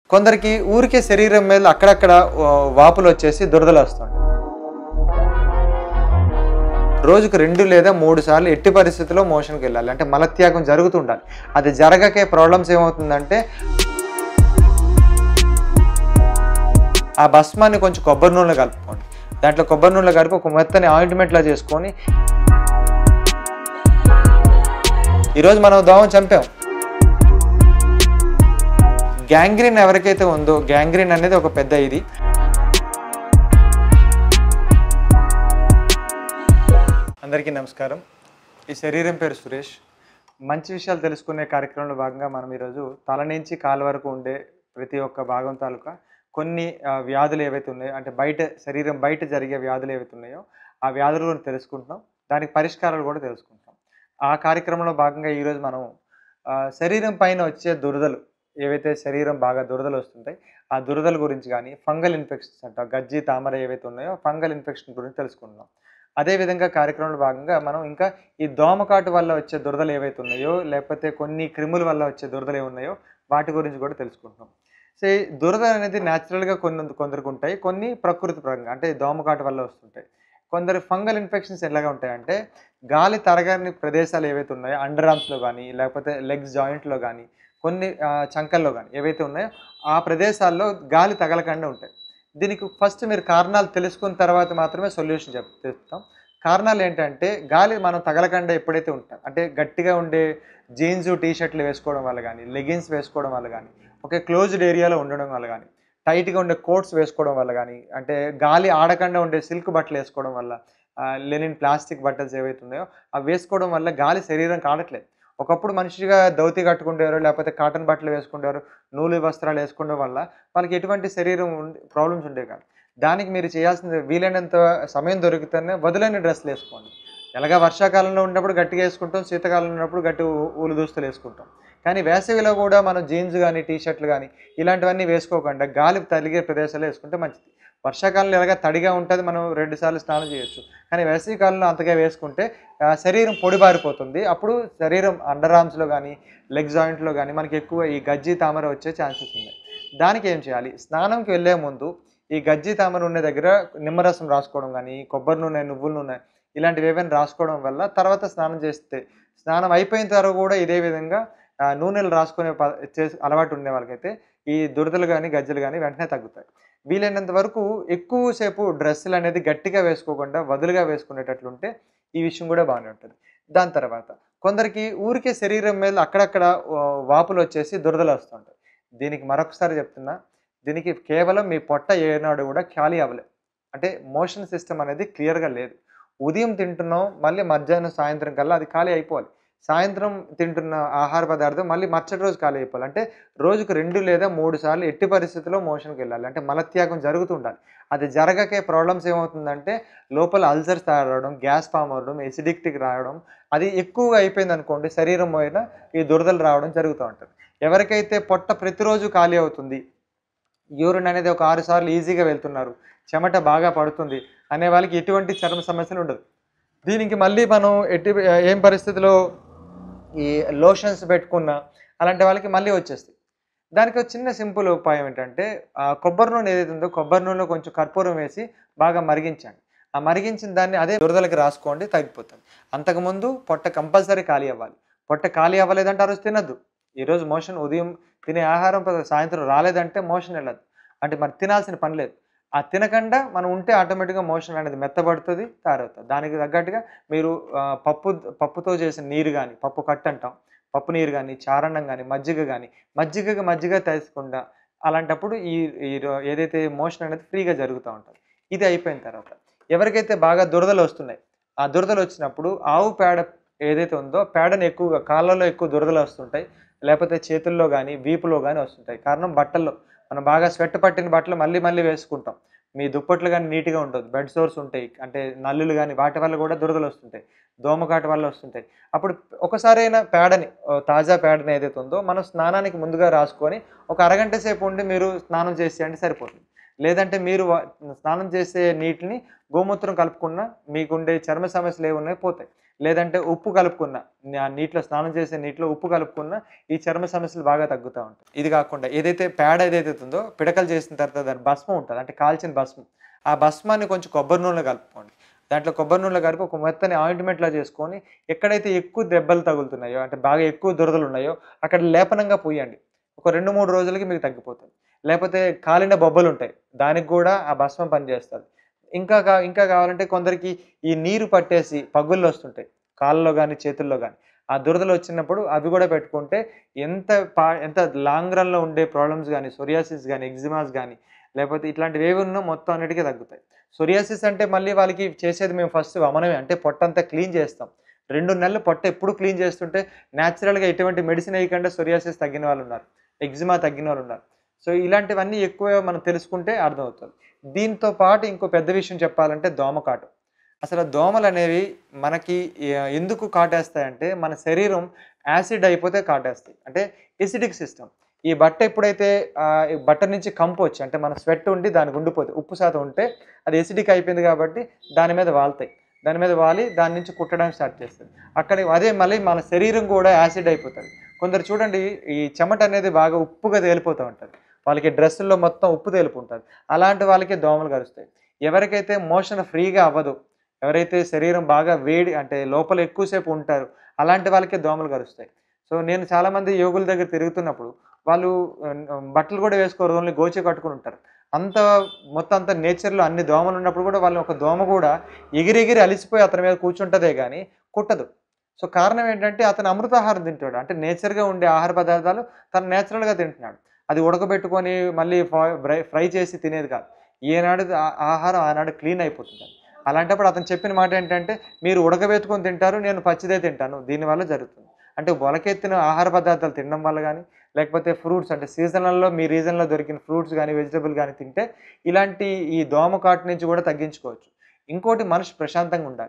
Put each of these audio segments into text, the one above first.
కొందరికి ఊరికే శరీరం మీద అక్కడక్కడ ఆ, వాపులు వచ్చేసి దురదలు వస్తుంటాయి రోజుకు రెండు లేదా మూడు సార్లు ఎట్టి పరిస్థితుల్లో మోషన్కి వెళ్ళాలి అంటే మలత్యాగం జరుగుతుండాలి అది జరగకే ప్రాబ్లమ్స్ ఏమవుతుందంటే ఆ భస్మాన్ని కొంచెం కొబ్బరి నూనెలో కలుపుకోండి దాంట్లో కొబ్బరి నూనెలో కలిపి ఒక మెత్తని ఆయింట్మెంట్లా చేసుకొని ఈరోజు మనం దోమం చంపాం గ్యాంగ్రీన్ ఎవరికైతే ఉందో గ్యాంగ్రీన్ అనేది ఒక పెద్ద ఇది అందరికీ నమస్కారం ఈ శరీరం పేరు సురేష్ మంచి విషయాలు తెలుసుకునే కార్యక్రమంలో భాగంగా మనం ఈరోజు తల నుంచి కాలు వరకు ఉండే ప్రతి ఒక్క భాగం తాలూకా కొన్ని ఆ, వ్యాధులు ఏవైతే ఉన్నాయో అంటే బయట శరీరం బయట జరిగే వ్యాధులు ఏవైతే ఉన్నాయో ఆ వ్యాధుల గురించి తెలుసుకుంటున్నాం దానికి పరిష్కారాలు కూడా తెలుసుకుంటాం ఆ కార్యక్రమంలో భాగంగా ఈరోజు మనం ఆ, శరీరం పైన వచ్చే దురదలు ఏవైతే శరీరం బాగా దురదలు వస్తుంటాయి ఆ దురదల గురించి కానీ ఫంగల్ ఇన్ఫెక్షన్స్ అంట గజ్జి తామర ఏవైతే ఉన్నాయో ఫంగల్ ఇన్ఫెక్షన్ గురించి తెలుసుకుంటున్నాం అదేవిధంగా కార్యక్రమంలో భాగంగా మనం ఇంకా ఈ దోమకాటు వల్ల వచ్చే దురదలు ఏవైతే ఉన్నాయో లేకపోతే కొన్ని క్రిముల వల్ల వచ్చే దురదలు ఏవి ఉన్నాయో వాటి గురించి కూడా తెలుసుకుంటున్నాం సో ఈ దురద అనేది న్యాచురల్గా కొన్ని కొందరికి ఉంటాయి కొన్ని ప్రకృతి పరంగా అంటే దోమకాటు వల్ల వస్తుంటాయి కొందరు ఫంగల్ ఇన్ఫెక్షన్స్ ఎలాగా ఉంటాయంటే గాలి తరగని ప్రదేశాలు ఏవైతే ఉన్నాయో అండర్ ఆర్మ్స్లో కానీ లేకపోతే లెగ్స్ జాయింట్లో కానీ కొన్ని ఆ, చంకల్లో కానీ ఏవైతే ఉన్నాయో ఆ ప్రదేశాల్లో గాలి తగలకుండా ఉంటాయి దీనికి ఫస్ట్ మీరు కారణాలు తెలుసుకున్న తర్వాత మాత్రమే సొల్యూషన్ చెప్ చెప్తాం కారణాలు ఏంటంటే గాలి మనం తగలకుండా ఎప్పుడైతే ఉంటాం అంటే గట్టిగా ఉండే జీన్స్ టీ షర్ట్లు వేసుకోవడం వల్ల కానీ లెగిన్స్ వేసుకోవడం వల్ల కానీ ఒకే క్లోజ్డ్ ఏరియాలో ఉండడం వల్ల కానీ టైట్గా ఉండే కోట్స్ వేసుకోవడం వల్ల కానీ అంటే గాలి ఆడకుండా ఉండే సిల్క్ బట్టలు వేసుకోవడం వల్ల లెనిన్ ప్లాస్టిక్ బట్టలు ఏవైతే ఉన్నాయో అవి వేసుకోవడం వల్ల గాలి శరీరం కాడట్లేదు ఒకప్పుడు మనిషిగా దౌతి కట్టుకుంటారు లేకపోతే కాటన్ బట్టలు వేసుకుంటారు నూలు వస్త్రాలు వేసుకోవడం వల్ల వాళ్ళకి ఎటువంటి శరీరం ప్రాబ్లమ్స్ ఉండేవి కాదు దానికి మీరు చేయాల్సింది వీలైనంత సమయం దొరికితేనే వదులైన డ్రెస్సులు వేసుకోండి ఎలాగా వర్షాకాలంలో ఉన్నప్పుడు గట్టిగా వేసుకుంటాం శీతాకాలంలో ఉన్నప్పుడు గట్టి ఊ- ఊలు దుస్తులు వేసుకుంటాం కానీ వేసవిలో కూడా మనం జీన్స్ కానీ టీ షర్ట్లు కానీ ఇలాంటివన్నీ వేసుకోకుండా గాలి తలిగే ప్రదేశాలు వేసుకుంటే మంచిది వర్షాకాలంలో ఎలాగా తడిగా ఉంటుంది మనం రెండు సార్లు స్నానం చేయొచ్చు కానీ వేసవి కాలంలో అంతగా వేసుకుంటే ఆ, శరీరం పొడిబారిపోతుంది అప్పుడు శరీరం అండర్ ఆర్మ్స్లో కానీ లెగ్ జాయింట్లో కానీ మనకి ఎక్కువ ఈ గజ్జి తామర వచ్చే ఛాన్సెస్ ఉన్నాయి దానికి ఏం చేయాలి స్నానంకి వెళ్ళే ముందు ఈ గజ్జి తామర ఉండే దగ్గర నిమ్మరసం రాసుకోవడం కానీ కొబ్బరి నూనె నువ్వుల నూనె ఇలాంటివి ఏవైనా రాసుకోవడం వల్ల తర్వాత స్నానం చేస్తే స్నానం అయిపోయిన తర్వాత కూడా ఇదే విధంగా ఆ, నూనెలు రాసుకునే ప- చేసి అలవాటు ఉండే వాళ్ళకైతే ఈ దురదలు కానీ గజ్జలు కానీ వెంటనే తగ్గుతాయి వీలైనంత వరకు ఎక్కువసేపు డ్రెస్సులు అనేది గట్టిగా వేసుకోకుండా వదులుగా వేసుకునేటట్లుంటే ఈ విషయం కూడా బాగానే ఉంటుంది దాని తర్వాత కొందరికి ఊరికే శరీరం మీద అక్కడక్కడ ఆ, వాపులు వచ్చేసి దురదలు వస్తుంటాయి దీనికి మరొకసారి చెప్తున్నా దీనికి కేవలం మీ పొట్ట ఏనాడు కూడా ఖాళీ అవ్వలేదు అంటే మోషన్ సిస్టమ్ అనేది క్లియర్గా లేదు ఉదయం తింటున్నాం మళ్ళీ మధ్యాహ్నం సాయంత్రం కల్లా అది ఖాళీ అయిపోవాలి సాయంత్రం తింటున్న ఆహార పదార్థం మళ్ళీ మరుసటి రోజు ఖాళీ అయిపోవాలి అంటే రోజుకు రెండు లేదా మూడు సార్లు ఎట్టి పరిస్థితుల్లో మోషన్కి వెళ్ళాలి అంటే మలత్యాగం జరుగుతుండాలి అది జరగకే ప్రాబ్లమ్స్ ఏమవుతుందంటే లోపల అల్సర్స్ తయారవడం గ్యాస్ ఫామ్ అవ్వడం ఎసిడిక్టిక్ రావడం అది ఎక్కువగా అయిపోయింది అనుకోండి శరీరం పైన ఈ దురదలు రావడం జరుగుతూ ఉంటుంది ఎవరికైతే పొట్ట ప్రతిరోజు ఖాళీ అవుతుంది యూరిన్ అనేది ఒక ఆరు సార్లు ఈజీగా వెళ్తున్నారు చెమట బాగా పడుతుంది అనే వాళ్ళకి ఎటువంటి చర్మ సమస్యలు ఉండదు దీనికి మళ్ళీ మనం ఎట్టి ఏం పరిస్థితిలో ఈ లోషన్స్ పెట్టుకున్నా అలాంటి వాళ్ళకి మళ్ళీ వచ్చేస్తాయి దానికి ఒక చిన్న సింపుల్ ఉపాయం ఏంటంటే ఆ కొబ్బరి నూనె ఏదైతే ఉందో కొబ్బరి నూనెలో కొంచెం కర్పూరం వేసి బాగా మరిగించండి ఆ మరిగించిన దాన్ని అదే దురదలకి రాసుకోండి తగ్గిపోతుంది అంతకుముందు పొట్ట కంపల్సరీ ఖాళీ అవ్వాలి పొట్ట ఖాళీ అవ్వలేదంటే ఆ రోజు తినద్దు ఈరోజు మోషన్ ఉదయం తినే ఆహారం ప- సాయంత్రం రాలేదంటే మోషన్ వెళ్ళదు అంటే మరి తినాల్సిన పని లేదు ఆ తినకుండా మనం ఉంటే ఆటోమేటిక్గా మోషన్ అనేది మెత్తబడుతుంది తయారవుతుంది దానికి తగ్గట్టుగా మీరు ఆ, పప్పు పప్పుతో చేసిన నీరు కానీ పప్పు కట్టు అంటాం పప్పు నీరు కానీ చారణం కానీ మజ్జిగ కానీ మజ్జిగ మజ్జిగ తీసుకుండా అలాంటప్పుడు ఈ ఈ రో- ఏదైతే మోషన్ అనేది ఫ్రీగా జరుగుతూ ఉంటుంది ఇది అయిపోయిన తర్వాత ఎవరికైతే బాగా దురదలు వస్తున్నాయి ఆ దురదలు వచ్చినప్పుడు ఆవు పేడ ఏదైతే ఉందో పేడను ఎక్కువగా కాళ్ళలో ఎక్కువ దురదలు వస్తుంటాయి లేకపోతే చేతుల్లో కానీ వీపులో కానీ వస్తుంటాయి కారణం బట్టల్లో మనం బాగా స్వెట్ పట్టిన బట్టలు మళ్ళీ మళ్ళీ వేసుకుంటాం మీ దుప్పట్లు కానీ నీట్గా ఉండదు బెడ్ సోర్స్ ఉంటాయి అంటే నల్లులు కానీ వాటి వల్ల కూడా దురదలు వస్తుంటాయి దోమకాటు వల్ల వస్తుంటాయి అప్పుడు ఒకసారైనా పేడని ఓ తాజా పేడని ఏదైతే ఉందో మనం స్నానానికి ముందుగా రాసుకొని ఒక అరగంట సేపు ఉండి మీరు స్నానం చేసేయండి సరిపోతుంది లేదంటే మీరు వా- స్నానం చేసే నీటిని గోమూత్రం కలుపుకున్న మీకుండే చర్మ సమస్యలు ఏమి ఉన్నాయి పోతాయి లేదంటే ఉప్పు కలుపుకున్న ఆ నీటిలో స్నానం చేసే నీటిలో ఉప్పు కలుపుకున్న ఈ చర్మ సమస్యలు బాగా తగ్గుతూ ఉంటాయి ఇది కాకుండా ఏదైతే పేడ ఏదైతే ఉందో పిడకలు చేసిన తర్వాత దాని భస్మం ఉంటుంది అంటే కాల్చిన భస్మం ఆ భస్మాన్ని కొంచెం కొబ్బరి నూనెలో కలుపుకోండి దాంట్లో కొబ్బరి నూనెలో కలిపి ఒక మెత్తని ఆయింట్మెంట్లా చేసుకొని ఎక్కడైతే ఎక్కువ దెబ్బలు తగులుతున్నాయో అంటే బాగా ఎక్కువ దురదలు ఉన్నాయో అక్కడ లేపనంగా పోయండి ఒక రెండు మూడు రోజులకి మీకు తగ్గిపోతుంది లేకపోతే కాలిన బొబ్బలు ఉంటాయి దానికి కూడా ఆ భస్మం పనిచేస్తుంది ఇంకా కా ఇంకా కావాలంటే కొందరికి ఈ నీరు పట్టేసి పగుళ్ళు వస్తుంటాయి కాళ్ళలో కానీ చేతుల్లో కానీ ఆ దురదలు వచ్చినప్పుడు అవి కూడా పెట్టుకుంటే ఎంత పా ఎంత లాంగ్ రన్లో ఉండే ప్రాబ్లమ్స్ కానీ సొరియాసిస్ కానీ ఎగ్జిమాస్ కానీ లేకపోతే ఇట్లాంటివి ఏవి ఉన్నా మొత్తం అన్నిటికీ తగ్గుతాయి సొరియాసిస్ అంటే మళ్ళీ వాళ్ళకి చేసేది మేము ఫస్ట్ వమనమే అంటే పొట్టంతా క్లీన్ చేస్తాం రెండు నెలలు పొట్ట ఎప్పుడు క్లీన్ చేస్తుంటే న్యాచురల్గా ఎటువంటి మెడిసిన్ వేయకుండా సొరియాసిస్ తగ్గిన వాళ్ళు ఉన్నారు ఎగ్జిమా తగ్గిన వాళ్ళు ఉన్నారు సో ఇలాంటివన్నీ ఎక్కువ మనం తెలుసుకుంటే అర్థమవుతుంది దీంతో పాటు ఇంకో పెద్ద విషయం చెప్పాలంటే దోమకాటు అసలు దోమలు అనేవి మనకి ఎ- ఎందుకు కాటేస్తాయంటే మన శరీరం యాసిడ్ అయిపోతే కాటేస్తాయి అంటే ఎసిడిక్ సిస్టమ్ ఈ బట్ట ఎప్పుడైతే ఆ, ఈ బట్ట నుంచి కంపు వచ్చి అంటే మన స్వెట్ ఉండి దానికి ఉండిపోతుంది ఉప్పు శాతం ఉంటే అది ఎసిడిక్ అయిపోయింది కాబట్టి దాని మీద వాళ్తాయి దాని మీద వాలి దాని నుంచి కుట్టడానికి స్టార్ట్ చేస్తుంది అక్కడ అదే మళ్ళీ మన శరీరం కూడా యాసిడ్ అయిపోతుంది కొందరు చూడండి ఈ చెమట అనేది బాగా ఉప్పుగా తేలిపోతూ ఉంటుంది వాళ్ళకి డ్రెస్సుల్లో మొత్తం ఉప్పు తేలిపు ఉంటుంది అలాంటి వాళ్ళకి దోమలు కరుస్తాయి ఎవరికైతే మోషన్ ఫ్రీగా అవ్వదు ఎవరైతే శరీరం బాగా వేడి అంటే లోపల ఎక్కువసేపు ఉంటారు అలాంటి వాళ్ళకే దోమలు కరుస్తాయి సో నేను చాలామంది యోగుల దగ్గర తిరుగుతున్నప్పుడు వాళ్ళు ఆ, బట్టలు కూడా వేసుకోరు ఓన్లీ గోచి కట్టుకుని ఉంటారు అంత మొత్తం అంత నేచర్లో అన్ని దోమలు ఉన్నప్పుడు కూడా వాళ్ళు ఒక దోమ కూడా ఎగిరెగిరి అలిసిపోయి అతని మీద కూర్చుంటుందే కానీ కుట్టదు సో కారణం ఏంటంటే అతను అమృతాహారం తింటాడు అంటే నేచర్గా ఉండే ఆహార పదార్థాలు తను నేచురల్గా తింటున్నాడు అది ఉడకబెట్టుకొని మళ్ళీ ఫ్రై ఫ్రై చేసి తినేది కాదు ఏనాడు ఆ- ఆహారం ఆనాడు క్లీన్ అయిపోతుంది అలాంటప్పుడు అతను చెప్పిన మాట ఏంటంటే మీరు ఉడకబెట్టుకొని తింటారు నేను పచ్చిదే తింటాను దీనివల్ల జరుగుతుంది అంటే మొలకెత్తిన ఆహార పదార్థాలు తినడం వల్ల కానీ లేకపోతే ఫ్రూట్స్ అంటే సీజనల్లో మీ రీజన్లో దొరికిన ఫ్రూట్స్ కానీ వెజిటబుల్ కానీ తింటే ఇలాంటి ఈ దోమ కాటు నుంచి కూడా తగ్గించుకోవచ్చు ఇంకోటి మనిషి ప్రశాంతంగా ఉండాలి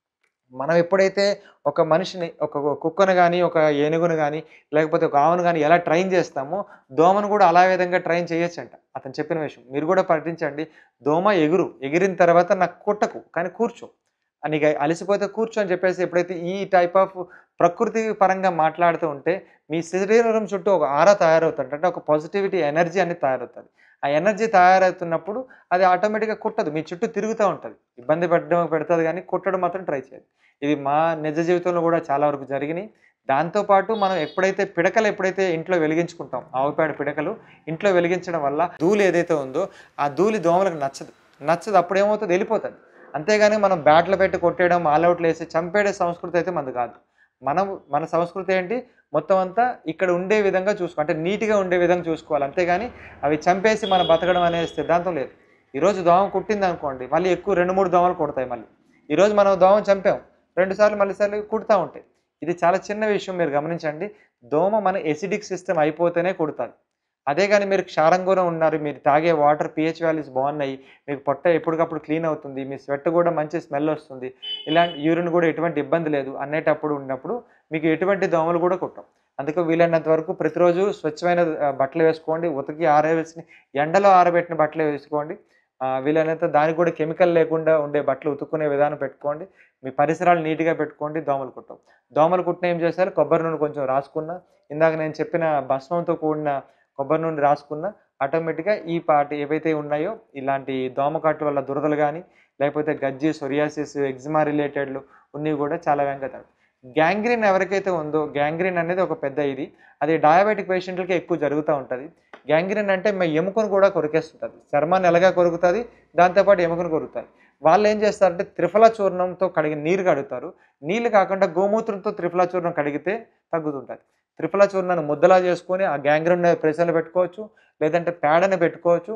మనం ఎప్పుడైతే ఒక మనిషిని ఒక కుక్కను కానీ ఒక ఏనుగును కానీ లేకపోతే ఒక ఆవును కానీ ఎలా ట్రైన్ చేస్తామో దోమను కూడా అలా విధంగా ట్రైన్ చేయొచ్చంట అతను చెప్పిన విషయం మీరు కూడా పాటించండి దోమ ఎగురు ఎగిరిన తర్వాత నాకు కుట్టకు కానీ కూర్చో నీకు అలసిపోతే కూర్చో అని చెప్పేసి ఎప్పుడైతే ఈ టైప్ ఆఫ్ ప్రకృతి పరంగా మాట్లాడుతూ ఉంటే మీ శరీరం చుట్టూ ఒక ఆరా తయారవుతుంది అంటే ఒక పాజిటివిటీ ఎనర్జీ అనేది తయారవుతుంది ఆ ఎనర్జీ తయారవుతున్నప్పుడు అది ఆటోమేటిక్గా కుట్టదు మీ చుట్టూ తిరుగుతూ ఉంటుంది ఇబ్బంది పెట్టడం పెడుతుంది కానీ కుట్టడం మాత్రం ట్రై చేయదు ఇది మా నిజ జీవితంలో కూడా చాలా వరకు జరిగినాయి దాంతోపాటు మనం ఎప్పుడైతే పిడకలు ఎప్పుడైతే ఇంట్లో వెలిగించుకుంటాం ఆవుపేడ పిడకలు ఇంట్లో వెలిగించడం వల్ల ధూళి ఏదైతే ఉందో ఆ ధూళి దోమలకు నచ్చదు నచ్చదు అప్పుడు ఏమవుతుంది వెళ్ళిపోతుంది అంతేగాని మనం బ్యాట్లు పెట్టి కొట్టేయడం ఆల్అవుట్లు వేసి చంపేడే సంస్కృతి అయితే మనది కాదు మనం మన సంస్కృతి ఏంటి మొత్తం అంతా ఇక్కడ ఉండే విధంగా చూసుకో అంటే నీట్గా ఉండే విధంగా చూసుకోవాలి అంతేగాని అవి చంపేసి మనం బతకడం అనే సిద్ధాంతం లేదు ఈరోజు దోమ కుట్టింది అనుకోండి మళ్ళీ ఎక్కువ రెండు మూడు దోమలు కుడతాయి మళ్ళీ ఈరోజు మనం దోమ చంపాం రెండు సార్లు మళ్ళీ సార్లు కుడుతూ ఉంటాయి ఇది చాలా చిన్న విషయం మీరు గమనించండి దోమ మన ఎసిడిక్ సిస్టమ్ అయిపోతేనే కుడుతుంది అదే కానీ మీరు క్షారంగా ఉన్నారు మీరు తాగే వాటర్ పిహెచ్ వాల్యూస్ బాగున్నాయి మీకు పొట్ట ఎప్పటికప్పుడు క్లీన్ అవుతుంది మీ స్వెట్ కూడా మంచి స్మెల్ వస్తుంది ఇలాంటి యూరిన్ కూడా ఎటువంటి ఇబ్బంది లేదు అనేటప్పుడు ఉన్నప్పుడు మీకు ఎటువంటి దోమలు కూడా కుట్టం అందుకే వీలైనంత వరకు ప్రతిరోజు స్వచ్ఛమైన ఆ, బట్టలు వేసుకోండి ఉతికి ఆరవేసి ఎండలో ఆరబెట్టిన బట్టలు వేసుకోండి ఆ, వీలైనంత దానికి కూడా కెమికల్ లేకుండా ఉండే బట్టలు ఉతుక్కునే విధానం పెట్టుకోండి మీ పరిసరాలు నీట్గా పెట్టుకోండి దోమలు కుట్టం దోమలు కుట్టిన ఏం చేశారు కొబ్బరి నూనె కొంచెం రాసుకున్న ఇందాక నేను చెప్పిన భస్మంతో కూడిన కొబ్బరి నూనె రాసుకున్న ఆటోమేటిక్గా ఈ పాటి ఏవైతే ఉన్నాయో ఇలాంటి దోమకాటు వల్ల దురదలు కానీ లేకపోతే గజ్జి సొరియాసిస్ ఎగ్జిమా రిలేటెడ్లు ఉన్నవి కూడా చాలా వెంకతాడు గ్యాంగ్రీన్ ఎవరికైతే ఉందో గ్యాంగ్రీన్ అనేది ఒక పెద్ద ఇది అది డయాబెటిక్ పేషెంట్లకి ఎక్కువ జరుగుతూ ఉంటుంది గ్యాంగ్రీన్ అంటే మీ ఎముకను కూడా కొరికేస్తుంటుంది చర్మాన్ని ఎలాగా కొరుకుతుంది దాంతోపాటు ఎముకను కొరుకుతుంది వాళ్ళు ఏం చేస్తారంటే త్రిఫలా చూర్ణంతో కడిగి నీరు కడుగుతారు నీళ్ళు కాకుండా గోమూత్రంతో త్రిఫలా చూర్ణం కడిగితే తగ్గుతుంటుంది త్రిఫలా చూర్ణాన్ని ముద్దలా చేసుకొని ఆ గ్యాంగ్రీన్ ప్రెషర్లో పెట్టుకోవచ్చు లేదంటే పేడని పెట్టుకోవచ్చు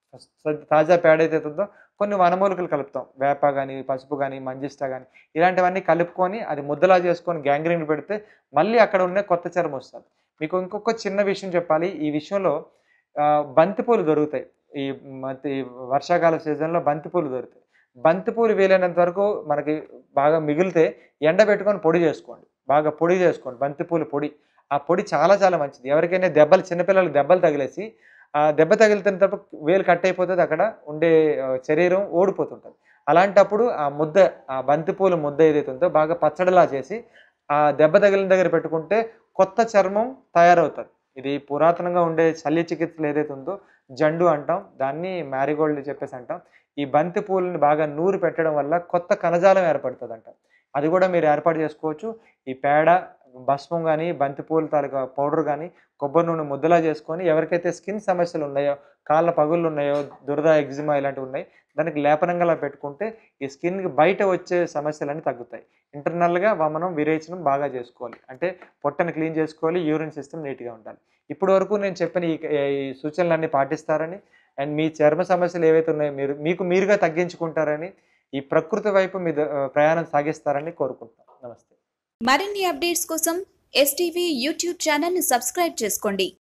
స- తాజా పేడ అయితే ఉందో కొన్ని వనమూలికలు కలుపుతాం వేప కానీ పసుపు కానీ మంజిష్ట కానీ ఇలాంటివన్నీ కలుపుకొని అది ముద్దలా చేసుకొని గ్యాంగ్రీన్ పెడితే మళ్ళీ అక్కడ ఉన్న కొత్త చర్మం వస్తుంది మీకు ఇంకొక చిన్న విషయం చెప్పాలి ఈ విషయంలో ఆ, బంతిపూలు దొరుకుతాయి ఈ మధ్య ఈ వర్షాకాల సీజన్లో బంతిపూలు దొరుకుతాయి బంతిపూలు వీలైనంత వరకు మనకి బాగా మిగిలితే ఎండబెట్టుకొని పొడి చేసుకోండి బాగా పొడి చేసుకోండి బంతిపూలు పొడి ఆ పొడి చాలా చాలా మంచిది ఎవరికైనా దెబ్బలు చిన్నపిల్లలకు దెబ్బలు తగిలేసి ఆ దెబ్బ తగిలితున్నప్పుడు వేలు కట్ అయిపోతుంది అక్కడ ఉండే ఆ, శరీరం ఓడిపోతుంటుంది అలాంటప్పుడు ఆ ముద్ద ఆ బంతిపూల ముద్ద ఏదైతే ఉందో బాగా పచ్చడిలా చేసి ఆ దెబ్బ తగిలిన దగ్గర పెట్టుకుంటే కొత్త చర్మం తయారవుతుంది ఇది పురాతనంగా ఉండే శల్య చికిత్సలు ఏదైతే ఉందో జండు అంటాం దాన్ని మ్యారీగోల్డ్ చెప్పేసి అంటాం ఈ బంతి పూలని బాగా నూరు పెట్టడం వల్ల కొత్త కణజాలం ఏర్పడుతుంది అంట అది కూడా మీరు ఏర్పాటు చేసుకోవచ్చు ఈ పేడ భస్మం కానీ బంతి పూల తాలూకా పౌడర్ కానీ కొబ్బరి నూనె ముద్దలా చేసుకొని ఎవరికైతే స్కిన్ సమస్యలు ఉన్నాయో కాళ్ళ పగుళ్ళు ఉన్నాయో దురద ఎగ్జిమా ఇలాంటివి ఉన్నాయి దానికి లేపనంగా పెట్టుకుంటే ఈ స్కిన్కి బయట వచ్చే సమస్యలన్నీ తగ్గుతాయి ఇంటర్నల్గా మనం విరేచనం బాగా చేసుకోవాలి అంటే పొట్టను క్లీన్ చేసుకోవాలి యూరిన్ సిస్టమ్ నీట్గా ఉండాలి ఇప్పటి వరకు నేను చెప్పిన ఈ ఈ సూచనలన్నీ పాటిస్తారని అండ్ మీ చర్మ సమస్యలు ఏవైతే ఉన్నాయో మీరు మీకు మీరుగా తగ్గించుకుంటారని ఈ ప్రకృతి వైపు మీ ద- ప్రయాణం సాగిస్తారని కోరుకుంటున్నాను నమస్తే మరిన్ని అప్డేట్స్ కోసం ఎస్టీవీ యూట్యూబ్ ఛానల్ని సబ్స్క్రైబ్ చేసుకోండి